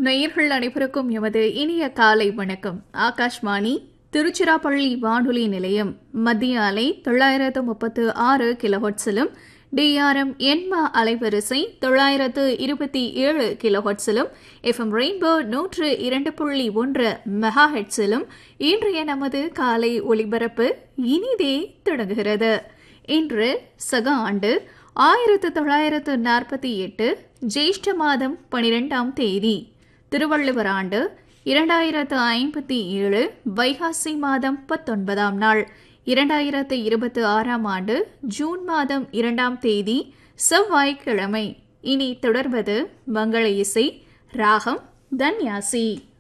நேயர்கள் அனைவருக்கும் எமது இனிய காலை வணக்கம் ஆகாஷ்வாணி திருச்சிராப்பள்ளி வானொலி நிலையம் மத்திய அலை தொள்ளாயிரத்து முப்பத்து ஆறு கிலோஹட்ஸிலும் டிஆர்எம் எண்மா அலைவரிசை தொள்ளாயிரத்து இருபத்தி ஏழு கிலோஹட்ஸிலும் எஃப்எம் ரெயின்போ நூற்று இரண்டு புள்ளி ஒன்று மெகா ஹெட்ஸிலும் இன்றைய நமது காலை ஒளிபரப்பு இனிதே தொடங்குகிறது இன்று சக ஆண்டு ஆயிரத்து தொள்ளாயிரத்து நாற்பத்தி எட்டு ஜேஷ்ட மாதம் பனிரெண்டாம் தேதி திருவள்ளுவர் ஆண்டு இரண்டாயிரத்து ஐம்பத்தி ஏழு வைகாசி மாதம் பத்தொன்பதாம் நாள் இரண்டாயிரத்து இருபத்தி ஆறாம் ஆண்டு ஜூன் மாதம் இரண்டாம் தேதி செவ்வாய்க்கிழமை இனி தொடர்வது மங்கள இசை ராகம் தன்யாசி